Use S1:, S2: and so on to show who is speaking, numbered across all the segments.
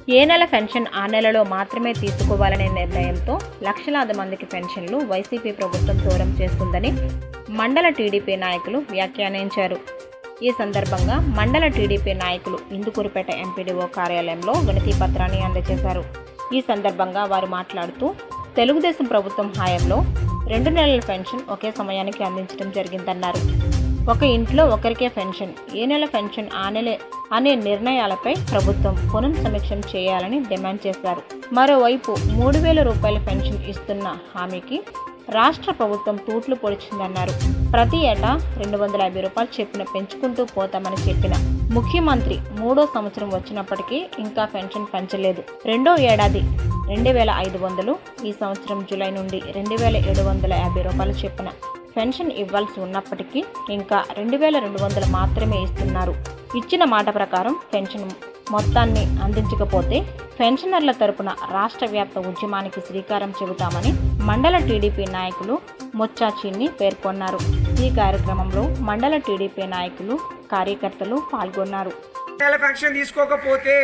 S1: ఏ నెల పెన్షన్ ఆ నెలలో మాత్రమే తీసుకోవాలనే నిర్ణయంతో లక్షలాది మందికి పెన్షన్లు వైసీపీ ప్రభుత్వం దూరం చేస్తుందని మండల టీడీపీ నాయకులు వ్యాఖ్యానించారు ఈ సందర్భంగా మండల టీడీపీ నాయకులు ఇందుకూరుపేట ఎంపీడీఓ కార్యాలయంలో వినతి పత్రాన్ని అందజేశారు ఈ సందర్భంగా వారు మాట్లాడుతూ తెలుగుదేశం ప్రభుత్వం హయాంలో రెండు నెలల పెన్షన్ ఒకే సమయానికి అందించడం జరిగిందన్నారు ఒక ఇంట్లో ఒకరికే పెన్షన్ ఏ నెల పెన్షన్ ఆ నెలే అనే నిర్ణయాలపై ప్రభుత్వం పునఃసమీక్షం చేయాలని డిమాండ్ చేశారు మరోవైపు మూడు వేల రూపాయల పెన్షన్ ఇస్తున్న హామీకి రాష్ట్ర ప్రభుత్వం తూట్లు పొడిచిందన్నారు ప్రతి ఏటా రెండు వందల యాభై రూపాయలు చెప్పిన పెంచుకుంటూ పోతామని చెప్పిన ముఖ్యమంత్రి మూడో సంవత్సరం వచ్చినప్పటికీ ఇంకా పెన్షన్ పెంచలేదు రెండో ఏడాది రెండు వేల ఐదు వందలు ఈ సంవత్సరం జూలై నుండి రెండు వేల ఏడు వందల యాభై రూపాయలు చెప్పిన పెన్షన్ ఇవ్వాల్సి ఉన్నప్పటికీ ఇంకా రెండు వేల రెండు వందలు మాత్రమే ఇస్తున్నారు ఇచ్చిన మాట ప్రకారం పెన్షన్ మొత్తాన్ని అందించకపోతే పెన్షనర్ల తరపున రాష్ట్ర వ్యాప్త ఉద్యమానికి శ్రీకారం చెబుతామని మండల టీడీపీ నాయకులు ముచ్చాచిన్ని పేర్కొన్నారు ఈ కార్యక్రమంలో మండల టీడీపీ నాయకులు కార్యకర్తలు పాల్గొన్నారు
S2: నెల పెన్షన్ తీసుకోకపోతే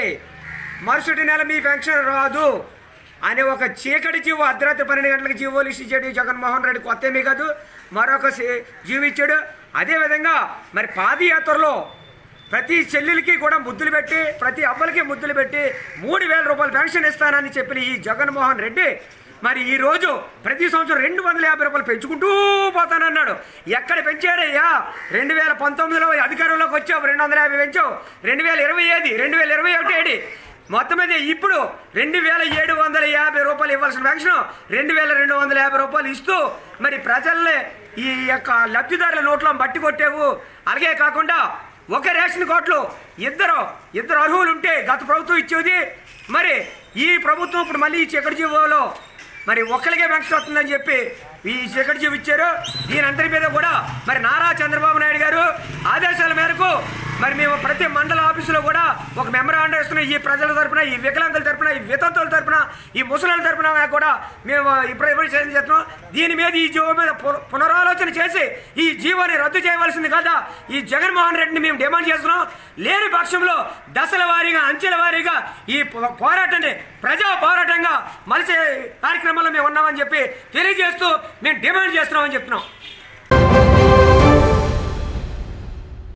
S2: మరుసటి నెల మీ పెన్షన్ రాదు అనే ఒక చీకటి జీవో అర్ధరాత్రి పన్నెండు గంటలకు జీవోలు ఇచ్చాడు జగన్మోహన్ రెడ్డి కొత్త ఏమీ కాదు మరొక సీ- జీవో ఇచ్చాడు అదేవిధంగా మరి పాదయాత్రలో ప్రతి చెల్లెలకి కూడా ముద్దులు పెట్టి ప్రతి అవ్వలకి ముద్దులు పెట్టి మూడు వేల రూపాయలు పెన్షన్ ఇస్తానని చెప్పిన ఈ జగన్మోహన్ రెడ్డి మరి ఈ రోజు ప్రతి సంవత్సరం రెండు వందల యాభై రూపాయలు పెంచుకుంటూ పోతానన్నాడు ఎక్కడ పెంచాడయ్యా రెండు వేల పంతొమ్మిదిలో అధికారంలోకి వచ్చావు రెండు వందల యాభై పెంచావు రెండు వేల ఇరవై ఏది రెండు వేల ఇరవై ఒకటి ఏడి మొత్తం మీద ఇప్పుడు రెండు వేల ఏడు వందల యాభై రూపాయలు ఇవ్వాల్సిన పెన్షన్ రెండు వేల రెండు వందల యాభై రూపాయలు ఇస్తూ మరి ప్రజల్ని ఈ యొక్క లబ్ధిదారుల నోట్లో బట్టి కొట్టేవు అలాగే కాకుండా ఒక రేషన్ కార్డులో ఇద్దరు ఇద్దరు అర్హులు ఉంటే గత ప్రభుత్వం ఇచ్చేది మరి ఈ ప్రభుత్వం ఇప్పుడు మళ్ళీ ఈ చీకటి జీవోలో మరి ఒక్కరికే పెన్షన్ వస్తుందని చెప్పి ఈ చీకటి జీవి ఇచ్చారు దీనంతటి మీద కూడా మరి నారా చంద్రబాబు నాయుడు గారు ఆదేశాల మేరకు మరి మేము ప్రతి మండల ఆఫీసులో కూడా ఒక మెమరాండం ఇస్తున్నాం ఈ ప్రజల తరపున ఈ వికలాంగుల తరపున ఈ వితంతుల తరపున ఈ ముసలాల తరపున కూడా మేము ఇప్పుడు ఇప్పుడు చేస్తున్నాం దీని మీద ఈ జీవో మీద పు- పునరాలోచన చేసి ఈ జీవోని రద్దు చేయవలసింది కదా ఈ జగన్మోహన్ రెడ్డిని మేము డిమాండ్ చేస్తున్నాం లేని పక్షంలో దశల వారీగా అంచెల వారీగా ఈ పో- పోరాటాన్ని ప్రజా పోరాటంగా మలిసే కార్యక్రమంలో మేము ఉన్నామని చెప్పి తెలియజేస్తూ మేము డిమాండ్ చేస్తున్నామని చెప్తున్నాం